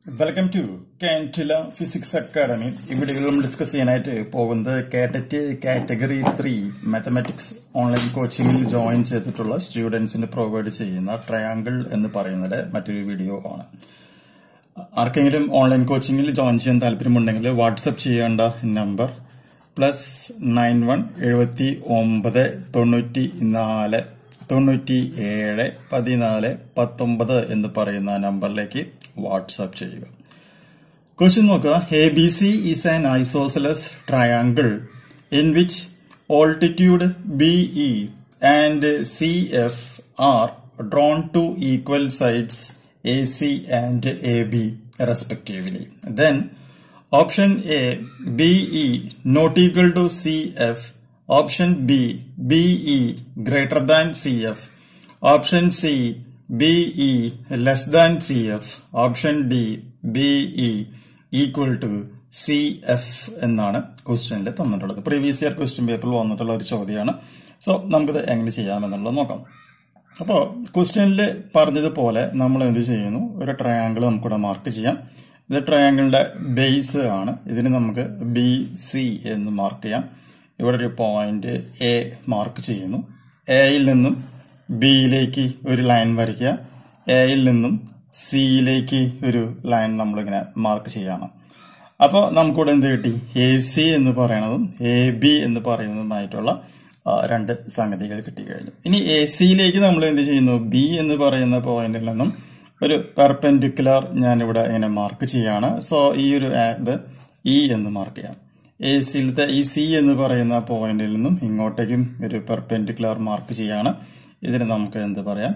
welcome to കാൻറ്റില physics academy ഈ വീഡിയോയിൽ നമ്മൾ ഡിസ്കസ് ചെയ്യാനായിട്ട് പോകുന്നത് കാറ്ററ്റ് കാറ്റഗറി ത്രീ മാത്തമാറ്റിക്സ് ഓൺലൈൻ കോച്ചിങ്ങിൽ ജോയിൻ ചെയ്തിട്ടുള്ള സ്റ്റുഡൻസിന് പ്രൊവൈഡ് ചെയ്യുന്ന ട്രയാങ്കിൾ എന്ന് പറയുന്നത് മറ്റൊരു വീഡിയോ ആണ് ആർക്കെങ്കിലും ഓൺലൈൻ കോച്ചിങ്ങിൽ ജോയിൻ ചെയ്യാൻ താല്പര്യമുണ്ടെങ്കിൽ വാട്സപ്പ് ചെയ്യേണ്ട നമ്പർ പ്ലസ് നയൻ വൺ എഴുപത്തി ഒമ്പത് തൊണ്ണൂറ്റി നാല് തൊണ്ണൂറ്റി ഏഴ് പതിനാല് പത്തൊമ്പത് എന്ന് പറയുന്ന നമ്പറിലേക്ക് വാട്സാപ്പ് ചെയ്യുക ക്വസ്റ്റ്യൻ നോക്കുക A B C is an isosceles triangle in which altitude B E and C F are drawn to equal sides A C and A B respectively then option A B E not equal to C F option B B E greater than C F option C B E less than C F option D B E equal to C F എന്നാണ് ക്വസ്റ്റ്യനിൽ തന്നിട്ടുള്ളത് previous year question പേപ്പറിൽ വന്നിട്ടുള്ള ഒരു ചോദ്യമാണ് so നമുക്കിത് എങ്ങനെ ചെയ്യാമെന്നുള്ളത് നോക്കാം അപ്പോൾ ക്വസ്റ്റ്യനിൽ പറഞ്ഞതുപോലെ നമ്മൾ എന്ത് ചെയ്യുന്നു ഒരു ട്രയാങ്കിൾ നമുക്കിവിടെ മാർക്ക് ചെയ്യാം ഇത് ട്രയാങ്കിളിന്റെ ബേസ് ആണ് ഇതിന് നമുക്ക് ബി സി എന്ന് മാർക്ക് ചെയ്യാം ഇവിടെ ഒരു പോയിന്റ് എ മാർക്ക് ചെയ്യുന്നു എയിൽ നിന്നും ബിയിലേക്ക് ഒരു ലൈൻ വരയ്ക്കുക എയിൽ നിന്നും സിയിലേക്ക് ഒരു ലൈൻ നമ്മളിങ്ങനെ മാർക്ക് ചെയ്യണം അപ്പോൾ നമുക്കിവിടെ എന്ത് കിട്ടി എ സി എന്ന് പറയുന്നതും എ ബി എന്ന് പറയുന്നതുമായിട്ടുള്ള രണ്ട് സംഗതികൾ കിട്ടിക്കഴിഞ്ഞു ഇനി എ സിയിലേക്ക് നമ്മൾ എന്ത് ചെയ്യുന്നു ബി എന്ന് പറയുന്ന പോയിന്റിൽ നിന്നും ഒരു പെർപെൻഡിക്കുലർ ഞാനിവിടെ ഇങ്ങനെ മാർക്ക് ചെയ്യാണ് സോ ഈ ഒരു ഇത് ഇ എന്ന് മാർക്ക് ചെയ്യാം എ സിയിലത്തെ ഈ സി എന്ന് പറയുന്ന പോയിന്റിൽ നിന്നും ഇങ്ങോട്ടേക്കും ഒരു പെർപെൻഡിക്കുലർ മാർക്ക് ചെയ്യാണ് ഇതിന് നമുക്ക് എന്ത് പറയാം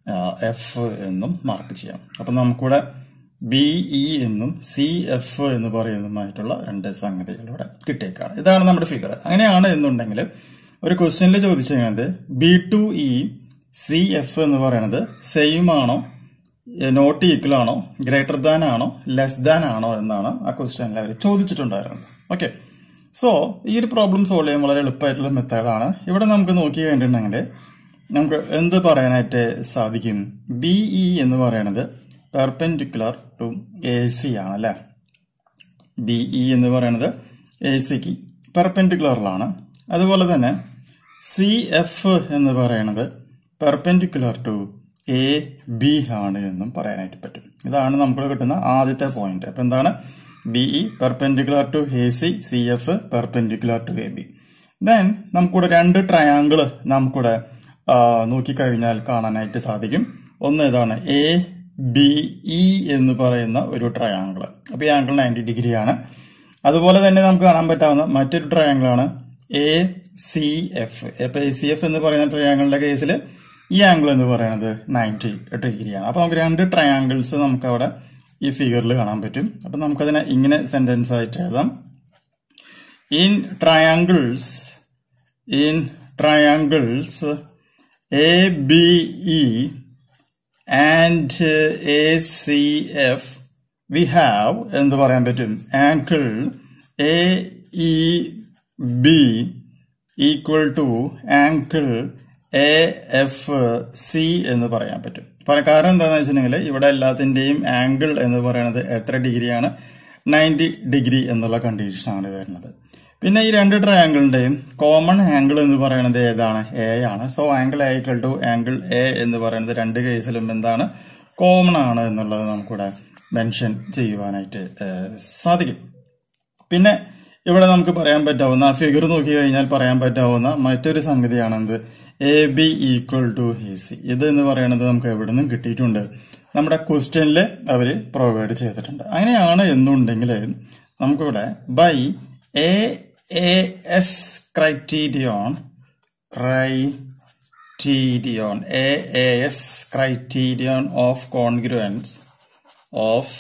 എഫ് എന്നും മാർക്ക് ചെയ്യാം അപ്പൊ നമുക്കിവിടെ ബി ഇ എന്നും സി എഫ് എന്ന് പറയുന്നതുമായിട്ടുള്ള രണ്ട് സംഗതികൾ ഇവിടെ കിട്ടിയേക്കാണ് ഇതാണ് നമ്മുടെ ഫിഗർ അങ്ങനെയാണ് എന്നുണ്ടെങ്കിൽ ഒരു ക്വസ്റ്റ്യനിൽ ചോദിച്ചു കഴിഞ്ഞാൽ B to E C F എന്ന് പറയുന്നത് സെയിം ആണോ നോട്ട് ഈക്വൽ ആണോ ഗ്രേറ്റർ ദാൻ ആണോ ലെസ് ദാൻ ആണോ എന്നാണ് ആ ക്വസ്റ്റ്യനിൽ അവർ ചോദിച്ചിട്ടുണ്ടായിരുന്നത് ഓക്കെ സോ ഈ ഒരു പ്രോബ്ലം സോൾവ് ചെയ്യാൻ വളരെ എളുപ്പമായിട്ടുള്ള മെത്തേഡാണ് ഇവിടെ നമുക്ക് നോക്കി കഴിഞ്ഞിട്ടുണ്ടെങ്കിൽ നമുക്ക് എന്ത് പറയാനായിട്ട് സാധിക്കും ബി ഇ എന്ന് പറയുന്നത് പെർപെൻഡിക്കുലർ ടു എ സി ആണ് അല്ലെ ബി ഇ എന്ന് പറയുന്നത് എ സിക്ക് പെർപെൻഡിക്കുലറിലാണ് അതുപോലെ തന്നെ സി എഫ് എന്ന് പറയുന്നത് പെർപെൻഡിക്കുലർ ടു എ ബി ആണ് എന്നും പറയാനായിട്ട് പറ്റും ഇതാണ് നമുക്ക് കിട്ടുന്ന ആദ്യത്തെ പോയിന്റ് അപ്പൊ എന്താണ് B E perpendicular to A C C F perpendicular to A B then നമുക്കിവിടെ രണ്ട് ട്രയാങ്കിള് നമുക്കിവിടെ നോക്കിക്കഴിഞ്ഞാൽ കാണാനായിട്ട് സാധിക്കും ഒന്ന് ഏതാണ് എ ബി ഇ എന്ന് പറയുന്ന ഒരു ട്രയാങ്കിൾ അപ്പൊ ഈ ആംഗിൾ നയൻറ്റി ഡിഗ്രി ആണ് അതുപോലെ തന്നെ നമുക്ക് കാണാൻ പറ്റാവുന്ന മറ്റൊരു ട്രയാങ്കിൾ ആണ് എ സി എഫ് ഇപ്പൊ എ സി എഫ് എന്ന് പറയുന്ന ട്രയാങ്കിളിന്റെ കേസിൽ ഈ ആംഗിൾ എന്ന് പറയുന്നത് നയൻറ്റി ഡിഗ്രിയാണ് അപ്പൊ നമുക്ക് രണ്ട് ട്രയാങ്കിൾസ് നമുക്ക് അവിടെ ഈ ഫിഗറിൽ കാണാൻ പറ്റും അപ്പൊ നമുക്കതിനെ ഇങ്ങനെ സെന്റൻസ് ആയിട്ട് എഴുതാം in triangles in triangles A B E and A C F we have എന്ന് പറയാൻ പറ്റും angle A E B equal to angle A F C എന്ന് പറയാൻ പറ്റും കാരണം എന്താണെന്ന് വെച്ചിട്ടുണ്ടെങ്കിൽ ഇവിടെ എല്ലാത്തിന്റെയും ആംഗിൾ എന്ന് പറയുന്നത് എത്ര ഡിഗ്രിയാണ് നയൻറ്റി ഡിഗ്രി എന്നുള്ള കണ്ടീഷനാണ് വരുന്നത് പിന്നെ ഈ രണ്ട് ട്രയാങ്കിളിന്റെയും കോമൺ ആംഗിൾ എന്ന് പറയുന്നത് ഏതാണ് എ ആണ് so angle A equal to angle A എന്ന് പറയുന്നത് രണ്ട് കേസിലും എന്താണ് കോമൺ ആണ് എന്നുള്ളത് നമുക്കിവിടെ മെൻഷൻ ചെയ്യുവാനായിട്ട് സാധിക്കും പിന്നെ ഇവിടെ നമുക്ക് പറയാൻ പറ്റാവുന്ന ഫിഗർ നോക്കി കഴിഞ്ഞാൽ പറയാൻ പറ്റാവുന്ന മറ്റൊരു സംഗതിയാണ് എന്ത് A B equal to A C ഇത് എന്ന് പറയുന്നത് നമുക്ക് എവിടെ നിന്നും കിട്ടിയിട്ടുണ്ട് നമ്മുടെ ക്വസ്റ്റ്യനിൽ അവർ പ്രൊവൈഡ് ചെയ്തിട്ടുണ്ട് അങ്ങനെയാണ് എന്നുണ്ടെങ്കിൽ നമുക്കിവിടെ by A A S criterion criterion A A S criterion of congruence of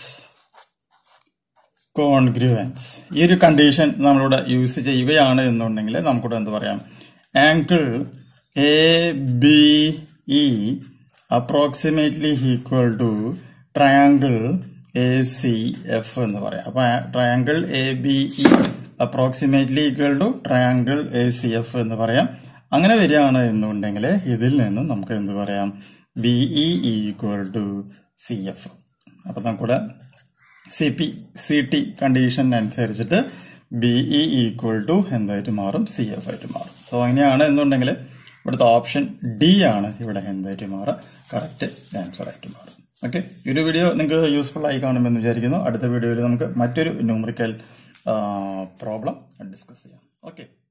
congruence ഈ ഒരു കണ്ടീഷൻ നമ്മളിവിടെ യൂസ് ചെയ്യുകയാണ് എന്നുണ്ടെങ്കിൽ നമുക്കിവിടെ എന്ത് പറയാം angle A B E approximately equal to triangle A C F എന്ന് പറയാം അപ്പൊ triangle A B E approximately equal to triangle A C F എന്ന് പറയാം അങ്ങനെ വരികയാണ് എന്നുണ്ടെങ്കിൽ ഇതിൽ നിന്നും നമുക്ക് എന്ത് പറയാം B E equal to C F അപ്പൊ നമുക്കിവിടെ C P C T condition അനുസരിച്ചിട്ട് ബി ഇ ഈക്വൽ ടു എന്തായിട്ട് മാറും സി എഫ് ആയിട്ട് മാറും സോ അങ്ങനെയാണ് എന്നുണ്ടെങ്കിൽ ഇവിടുത്തെ ഓപ്ഷൻ ഡി ആണ് ഇവിടെ എന്തായിട്ട് മാറുക കറക്റ്റ് ആൻസർ ആയിട്ട് മാറും ഓക്കെ ഈ ഒരു വീഡിയോ നിങ്ങൾക്ക് യൂസ്ഫുൾ ആയി കാണുമെന്ന് വിചാരിക്കുന്നു അടുത്ത വീഡിയോയിൽ നമുക്ക് മറ്റൊരു ന്യൂമറിക്കൽ പ്രോബ്ലം ഡിസ്കസ് ചെയ്യാം ഓക്കെ